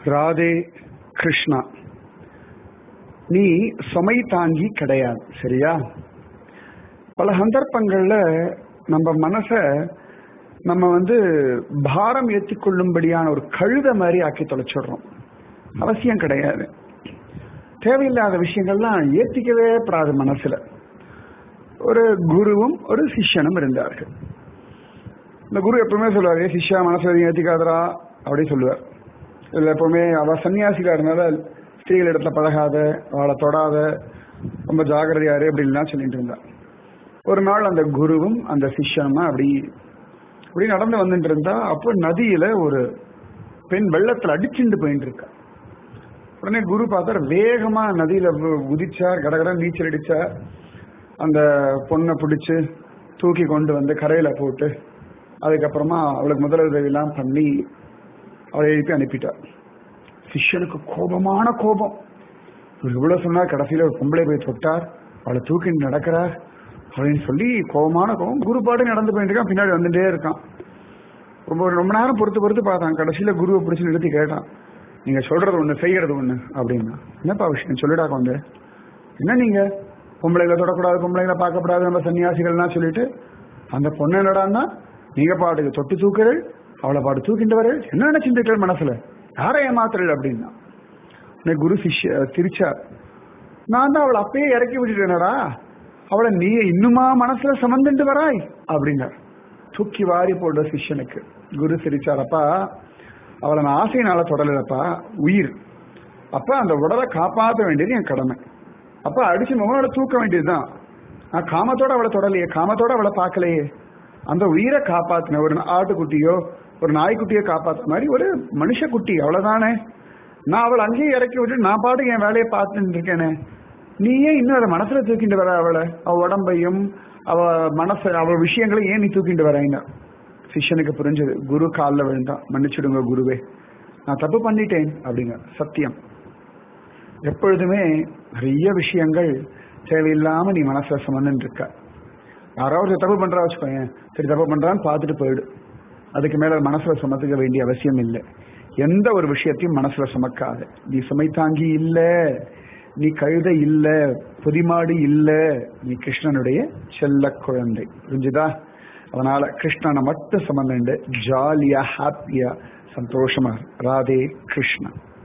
ராதே கிருஷ்ணா நீ சுமை தாங்கி கிடையாது சரியா பல சந்தர்ப்பங்கள்ல நம்ம மனச நம்ம வந்து பாரம் ஏற்றிக்கொள்ளும்படியான ஒரு கழுத மாதிரி ஆக்கி தொலைச்சிடுறோம் அவசியம் கிடையாது தேவையில்லாத விஷயங்கள்லாம் ஏத்திக்கவே படாது மனசுல ஒரு குருவும் ஒரு சிஷ்யனும் இருந்தார்கள் இந்த குரு எப்பவுமே சொல்லுவாரு "ஏய் சிஷ்யா மனசுல எதையும் ஏத்திக்காதரா அப்படி சொல்லுவார் இதுல எப்பவுமே அவ சன்னியாசிகா இருந்தால ஸ்திரீகள் இடத்துல பழகாத அவளை தொடாத ரொம்ப ஜாகிரதையாரு அப்படின்லாம் சொல்லிட்டு இருந்தா ஒரு நாள் அந்த குருவும் அந்த சிஷ்யனுமா அப்படி அப்படி நடந்து வந்துட்டு இருந்தா அப்போ நதியில ஒரு பெண் வெள்ளத்துல அடிச்சுட்டு போயிட்டு இருக்கா உடனே குரு பார்த்தார் வேகமா நதியில கு- குதிச்சார் கடகட நீச்சல் அடிச்சார் அந்த பொண்ணை பிடிச்சு தூக்கி கொண்டு வந்து கரையில போட்டு அதுக்கப்புறமா அவளுக்கு முதலுதவி எல்லாம் பண்ணி அவளை எழுப்பி அனுப்பிட்டார் சிஷ்யனுக்கு கோபமான கோபம் இவர் இவ்வளவு சொன்னார் கடைசியில ஒரு பொம்பளை போய் தொட்டார் அவளை தூக்கிட்டு நடக்கிறார் அப்படின்னு சொல்லி கோபமான கோபம் குரு பாட்டு நடந்து போயிட்டு இருக்கான் பின்னாடி வந்துட்டே இருக்கான் ரொம்ப ரொம்ப நேரம் பொறுத்து பொறுத்து பார்த்தான் கடைசியில குருவை பிடிச்சு நிறுத்தி கேட்டான் நீங்க சொல்றது ஒண்ணு செய்யறது ஒண்ணு அப்படின்னா என்னப்பா விஷயம் சொல்லிடா கொண்டு என்ன நீங்க பொம்பளைகளை தொடக்கூடாது பொம்பளைகளை பார்க்கக்கூடாது நம்ம சன்னியாசிகள்லாம் சொல்லிட்டு அந்த பொண்ணு என்னடான்னா நீங்க பாட்டுக்கு தொட்டு தூக்குறள் அவளை பாட்டு தூக்கிட்டு வரள் என்ன நினைச்சிருக்கீர்கள் மனசுல யாரை ஏமாத்துறள் அப்படின்னா உடனே குரு சிஷ்ய சிரிச்சார் நான் தான் அவளை அப்பயே இறக்கி விட்டுட்டேனடா அவளை நீ இன்னுமா மனசுல சுமந்துட்டு வராய் அப்படின்னார் தூக்கி வாரி போடுற சிஷ்யனுக்கு குரு சிரிச்சார் அப்பா அவளை நான் ஆசையினால தொடலப்பா உயிர் அப்ப அந்த உடலை காப்பாற்ற வேண்டியது என் கடமை அப்ப அடிச்சு முகனோட தூக்க வேண்டியதுதான் நான் காமத்தோட அவளை தொடலையே காமத்தோட அவளை பார்க்கலையே அந்த உயிரை காப்பாத்தின ஒரு ஆட்டுக்குட்டியோ ஒரு நாய்க்குட்டியோ காப்பாத்துற மாதிரி ஒரு மனுஷக்குட்டி அவ்வளவுதானே நான் அவளை அங்கேயே இறக்கி விட்டு நான் பாட்டுக்கு என் வேலையை பார்த்துட்டு இருக்கேனே நீயே இன்னும் அதை மனசுல தூக்கிட்டு வர அவளை அவ உடம்பையும் அவ மனச அவ விஷயங்களை ஏன் நீ தூக்கிட்டு வரீங்க சிஷ்யனுக்கு புரிஞ்சது குரு காலில் விழுந்தான் மன்னிச்சிடுங்க குருவே நான் தப்பு பண்ணிட்டேன் அப்படிங்க சத்தியம் எப்பொழுதுமே நிறைய விஷயங்கள் தேவையில்லாம நீ மனசுல சுமந்துட்டு இருக்க யாராவது ஒரு தப்பு பண்றா வச்சுக்கோங்க சரி தப்பு பண்றான்னு பார்த்துட்டு போயிடு அதுக்கு மேல மனசுல சுமத்துக்க வேண்டிய அவசியம் இல்லை எந்த ஒரு விஷயத்தையும் மனசுல சுமக்காத நீ சுமை தாங்கி இல்ல நீ கழுதை இல்ல பொதிமாடு இல்ல நீ கிருஷ்ணனுடைய செல்ல குழந்தை புரிஞ்சுதா அதனால கிருஷ்ணனை மட்டும் சுமந்துண்டு ஜாலியா ஹாப்பியா சந்தோஷமா இரு. ராதே கிருஷ்ணன்